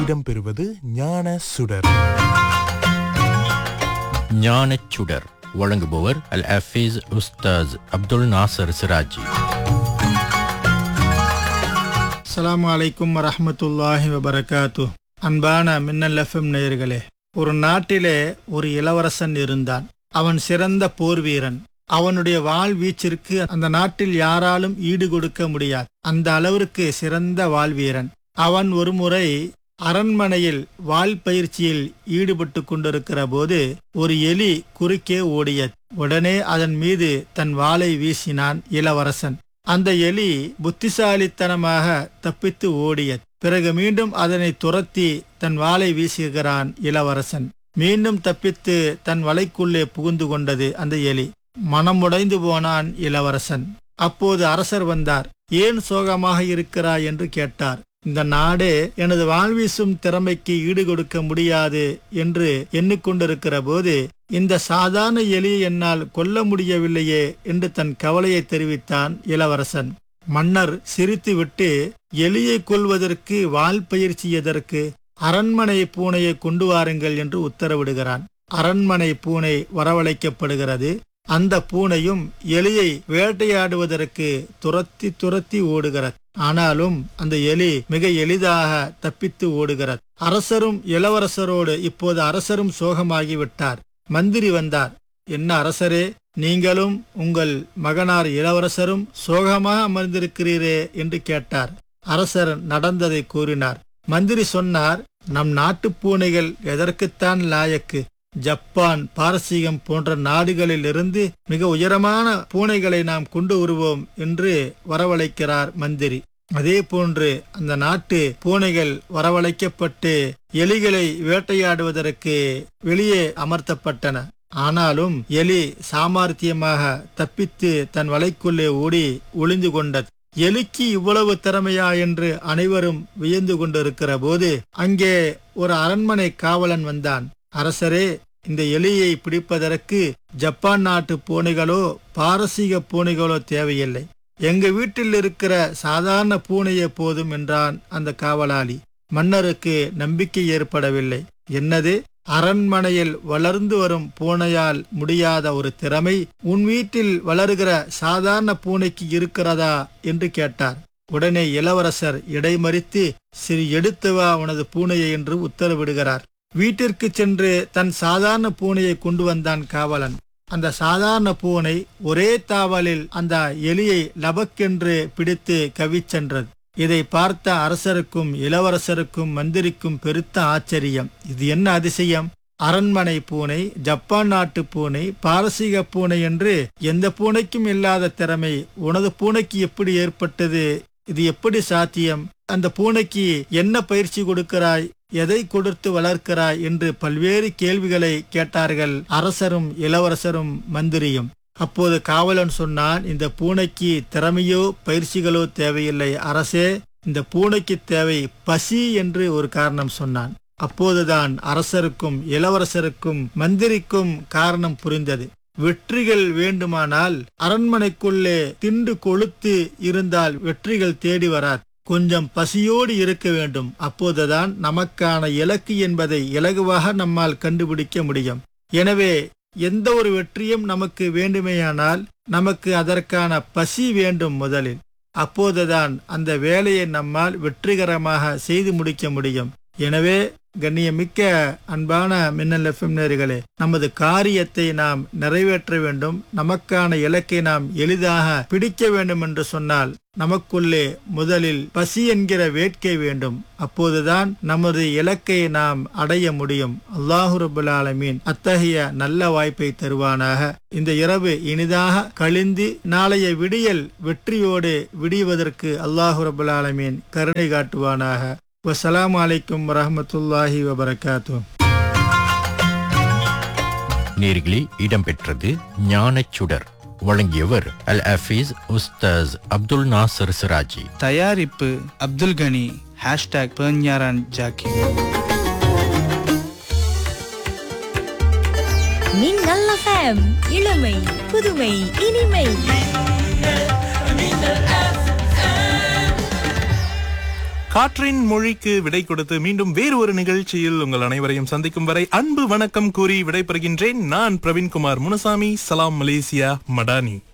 இடம்பெறுவது ஞான சுடர் ஞானச் சுடர் வழங்குபவர் அல் ஹஃபீஸ் உஸ்தாஸ் அப்துல் நாசர் சிராஜி அஸ்ஸலாமு அலைக்கும் வரஹ்மத்துல்லாஹி வபரகாத்து அன்பான மின்னல் எஃப்எம் நேயர்களே ஒரு நாட்டிலே ஒரு இளவரசன் இருந்தான் அவன் சிறந்த போர் வீரன் அவனுடைய வாள் வீச்சிற்கு அந்த நாட்டில் யாராலும் ஈடு கொடுக்க முடியாது அந்த அளவிற்கு சிறந்த வாள் வீரன் அவன் ஒருமுறை அரண்மனையில் வாள் பயிற்சியில் ஈடுபட்டு கொண்டிருக்கிற போது ஒரு எலி குறுக்கே ஓடியது உடனே அதன் மீது தன் வாளை வீசினான் இளவரசன் அந்த எலி புத்திசாலித்தனமாக தப்பித்து ஓடியது பிறகு மீண்டும் அதனை துரத்தி தன் வாளை வீசுகிறான் இளவரசன் மீண்டும் தப்பித்து தன் வலைக்குள்ளே புகுந்து கொண்டது அந்த எலி மனமுடைந்து போனான் இளவரசன் அப்போது அரசர் வந்தார் ஏன் சோகமாக இருக்கிறாய் என்று கேட்டார் இந்த நாடே எனது வாழ்வீசும் திறமைக்கு ஈடு கொடுக்க முடியாது என்று எண்ணிக்கொண்டிருக்கிற போது இந்த சாதாரண எலியை என்னால் கொல்ல முடியவில்லையே என்று தன் கவலையை தெரிவித்தான் இளவரசன் மன்னர் சிரித்துவிட்டு எலியை கொல்வதற்கு வால் பயிற்சி எதற்கு அரண்மனை பூனையை கொண்டு வாருங்கள் என்று உத்தரவிடுகிறான் அரண்மனை பூனை வரவழைக்கப்படுகிறது அந்த பூனையும் எலியை வேட்டையாடுவதற்கு துரத்தி துரத்தி ஓடுகிறது ஆனாலும் அந்த எலி மிக எளிதாக தப்பித்து ஓடுகிறது அரசரும் இளவரசரோடு இப்போது அரசரும் சோகமாகிவிட்டார் மந்திரி வந்தார் என்ன அரசரே நீங்களும் உங்கள் மகனார் இளவரசரும் சோகமாக அமர்ந்திருக்கிறீரே என்று கேட்டார் அரசர் நடந்ததை கூறினார் மந்திரி சொன்னார் நம் நாட்டு பூனைகள் எதற்குத்தான் லாயக்கு ஜப்பான் பாரசீகம் போன்ற நாடுகளில் இருந்து மிக உயரமான பூனைகளை நாம் கொண்டு வருவோம் என்று வரவழைக்கிறார் மந்திரி அதே போன்று அந்த நாட்டு பூனைகள் வரவழைக்கப்பட்டு எலிகளை வேட்டையாடுவதற்கு வெளியே அமர்த்தப்பட்டன ஆனாலும் எலி சாமர்த்தியமாக தப்பித்து தன் வலைக்குள்ளே ஓடி ஒளிந்து கொண்டது எலிக்கு இவ்வளவு திறமையா என்று அனைவரும் வியந்து கொண்டிருக்கிற போது அங்கே ஒரு அரண்மனை காவலன் வந்தான் அரசரே இந்த எலியை பிடிப்பதற்கு ஜப்பான் நாட்டு பூனைகளோ பாரசீக பூனைகளோ தேவையில்லை எங்க வீட்டில் இருக்கிற சாதாரண பூனையே போதும் என்றான் அந்த காவலாளி மன்னருக்கு நம்பிக்கை ஏற்படவில்லை என்னது அரண்மனையில் வளர்ந்து வரும் பூனையால் முடியாத ஒரு திறமை உன் வீட்டில் வளருகிற சாதாரண பூனைக்கு இருக்கிறதா என்று கேட்டார் உடனே இளவரசர் இடைமறித்து சிறு எடுத்து வா உனது பூனையை என்று உத்தரவிடுகிறார் வீட்டிற்கு சென்று தன் சாதாரண பூனையை கொண்டு வந்தான் காவலன் அந்த சாதாரண பூனை ஒரே தாவலில் அந்த எலியை லபக்கென்று பிடித்து கவிச்சென்றது இதை பார்த்த அரசருக்கும் இளவரசருக்கும் மந்திரிக்கும் பெருத்த ஆச்சரியம் இது என்ன அதிசயம் அரண்மனை பூனை ஜப்பான் நாட்டு பூனை பாரசீக பூனை என்று எந்த பூனைக்கும் இல்லாத திறமை உனது பூனைக்கு எப்படி ஏற்பட்டது இது எப்படி சாத்தியம் அந்த பூனைக்கு என்ன பயிற்சி கொடுக்கிறாய் எதை கொடுத்து வளர்க்கிறாய் என்று பல்வேறு கேள்விகளை கேட்டார்கள் அரசரும் இளவரசரும் மந்திரியும் அப்போது காவலன் சொன்னான் இந்த பூனைக்கு திறமையோ பயிற்சிகளோ தேவையில்லை அரசே இந்த பூனைக்கு தேவை பசி என்று ஒரு காரணம் சொன்னான் அப்போதுதான் அரசருக்கும் இளவரசருக்கும் மந்திரிக்கும் காரணம் புரிந்தது வெற்றிகள் வேண்டுமானால் அரண்மனைக்குள்ளே திண்டு கொளுத்து இருந்தால் வெற்றிகள் தேடி வராது கொஞ்சம் பசியோடு இருக்க வேண்டும் அப்போதுதான் நமக்கான இலக்கு என்பதை இலகுவாக நம்மால் கண்டுபிடிக்க முடியும் எனவே எந்த ஒரு வெற்றியும் நமக்கு வேண்டுமேயானால் நமக்கு அதற்கான பசி வேண்டும் முதலில் அப்போதுதான் அந்த வேலையை நம்மால் வெற்றிகரமாக செய்து முடிக்க முடியும் எனவே கண்ணியமிக்க அன்பான மின்னல் எஃப்எம் நேர்களே நமது காரியத்தை நாம் நிறைவேற்ற வேண்டும் நமக்கான இலக்கை நாம் எளிதாக பிடிக்க வேண்டும் என்று சொன்னால் நமக்குள்ளே முதலில் பசி என்கிற வேட்கை வேண்டும் அப்போதுதான் நமது இலக்கை நாம் அடைய முடியும் அல்லாஹு ரபுல் ஆலமீன் அத்தகைய நல்ல வாய்ப்பை தருவானாக இந்த இரவு இனிதாக கழிந்து நாளைய விடியல் வெற்றியோடு விடிவதற்கு அல்லாஹு ரபுல் ஆலமீன் கருணை காட்டுவானாக வசலாம் அலைக்கும் வரஹமத்துல்லாஹி வபரகாத்தூ நேர்களே இடம்பெற்றது ஞானச் சுடர் வழங்கியவர் அல் ஹஃபீஸ் உஸ்தாஸ் அப்துல் நாசர் சிராஜி தயாரிப்பு அப்துல் கனி ஹேஷ்டாக் பெர்ஞாரான் ஜாக்கி மின்னல் FM இளமை புதுமை இனிமை காற்றின் மொழிக்கு விடை கொடுத்து மீண்டும் வேறு ஒரு நிகழ்ச்சியில் உங்கள் அனைவரையும் சந்திக்கும் வரை அன்பு வணக்கம் கூறி விடைபெறுகின்றேன் நான் பிரவீன்குமார் முனுசாமி சலாம் மலேசியா மடானி